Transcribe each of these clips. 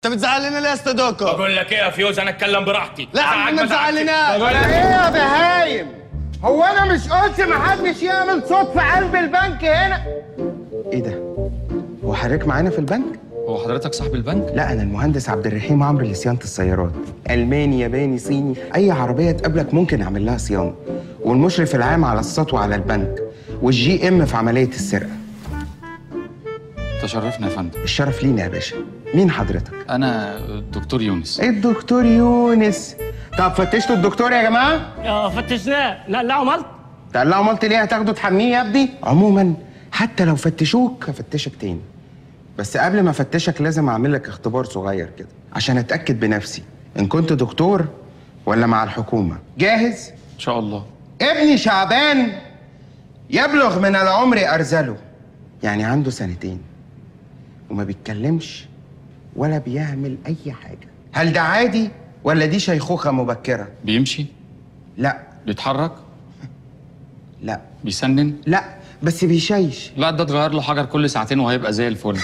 انت بتزعلنا ليه يا استاذ دوكو بقول لك ايه يا فيوز انا اتكلم براحتي لا عم ما تزعلناش ايه يا بهايم هو انا مش قلت محدش يعمل صوت في قلب البنك هنا ايه ده؟ هو حضرتك معانا في البنك؟ هو حضرتك صاحب البنك؟ لا انا المهندس عبد الرحيم عمرو لصيانه السيارات الماني ياباني صيني اي عربيه تقابلك ممكن اعمل لها صيانه والمشرف العام على السطوه على البنك والجي ام في عمليه السرقه تشرفنا يا فندم الشرف لينا يا باشا مين حضرتك انا الدكتور يونس الدكتور يونس طب فتشتوا الدكتور يا جماعه اه فتشناه لا لا عملت تقلعوا مالت ليه هتاخدوا تحميه يا ابني عموما حتى لو فتشوك هفتشك تاني بس قبل ما افتشك لازم اعمل لك اختبار صغير كده عشان اتاكد بنفسي ان كنت دكتور ولا مع الحكومه جاهز ان شاء الله ابني شعبان يبلغ من العمر ارذله يعني عنده سنتين وما بيتكلمش ولا بيعمل اي حاجه هل ده عادي ولا دي شيخوخه مبكره بيمشي لا بيتحرك لا بيسنن لا بس بيشيش لا ده اتغير له حجر كل ساعتين وهيبقى زي الفل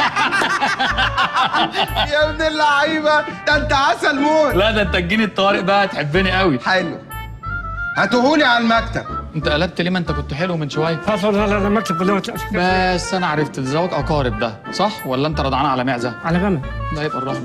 يا ابن اللعيبه ده انت عسل موت لا ده انت تجيني الطوارئ بقى تحبني قوي حلو هاتوهولي على المكتب انت قلبت ليه ما انت كنت حلو من شويه خلاص لا لا لا مكتب دلوقتي بس انا عرفت الزواج اقارب ده صح ولا انت رضعان على معزه على غمى ده يبقى الرهن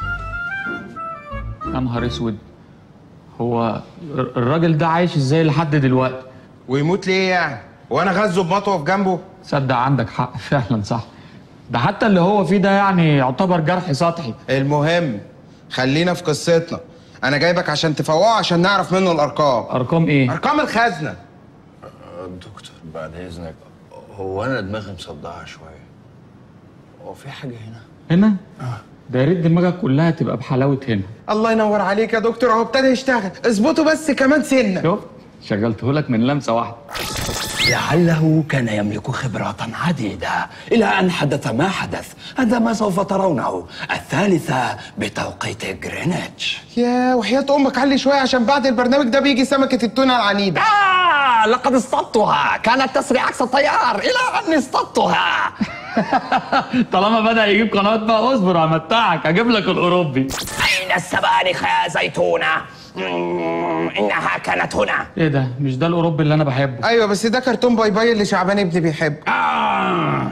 يا نهار اسود هو الراجل ده عايش ازاي لحد دلوقتي ويموت ليه يعني وانا غزه بمطوه في جنبه صدق عندك حق فعلا صح ده حتى اللي هو فيه ده يعني يعتبر جرح سطحي المهم خلينا في قصتنا انا جايبك عشان تفوقه عشان نعرف منه الارقام ارقام ايه ارقام الخزنه دكتور بعد اذنك هو انا دماغي مصدعه شويه هو في حاجه هنا هنا ده يا ريت دماغك كلها تبقى بحلاوه هنا الله ينور عليك يا دكتور اهو ابتدى يشتغل اظبطه بس كمان سنه شوف شغلته لك من لمسه واحده لعله كان يملك خبرات عديدة إلى أن حدث ما حدث هذا ما سوف ترونه الثالثة بتوقيت جرينتش يا وحياة امك علي شويه عشان بعد البرنامج ده بيجي سمكه التونه العنيده آه لقد اصطدتها كانت تسري عكس التيار إلى أن اصطدتها طالما بدا يجيب قنوات بقى اصبر همتعك اجيب لك الاوروبي أين السبانخ يا زيتونة؟ مم، إنها كانت هنا ايه ده مش ده الاوروبي اللي انا بحبه ايوه بس ده كرتون باي باي اللي شعبان ابني بيحبه آه.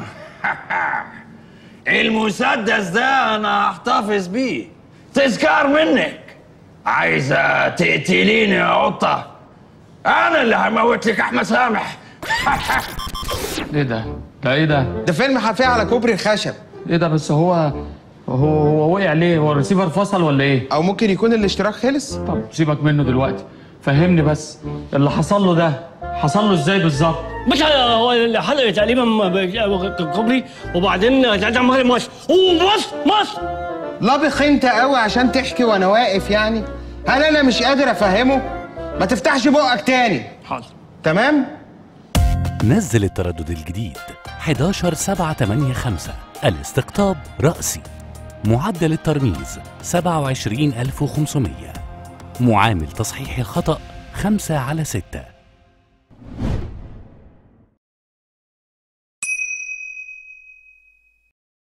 المسدس ده أنا أحتفظ بيه تذكار منك عايزة تقتليني يا قطة أنا اللي هموت لك أحمد سامح ايه ده ده ايه ده ده فيلم حرفيا على كوبري الخشب ايه ده بس هو هو هو وقع ليه هو الريسيفر فصل ولا ايه او ممكن يكون الاشتراك خلص طب سيبك منه دلوقتي فهمني بس اللي حصل له ده حصل له ازاي بالظبط مش هو اللي حصل تقريبا كوبري وبعدين رجع مغرب مصر ومصر مصر لابخ انت قوي عشان تحكي وانا واقف يعني هل انا مش قادر افهمه ما تفتحش بقك تاني حاضر تمام نزل التردد الجديد 11 7 8 5 الاستقطاب رأسي معدل الترميز 27500 معامل تصحيح الخطأ 5 على 6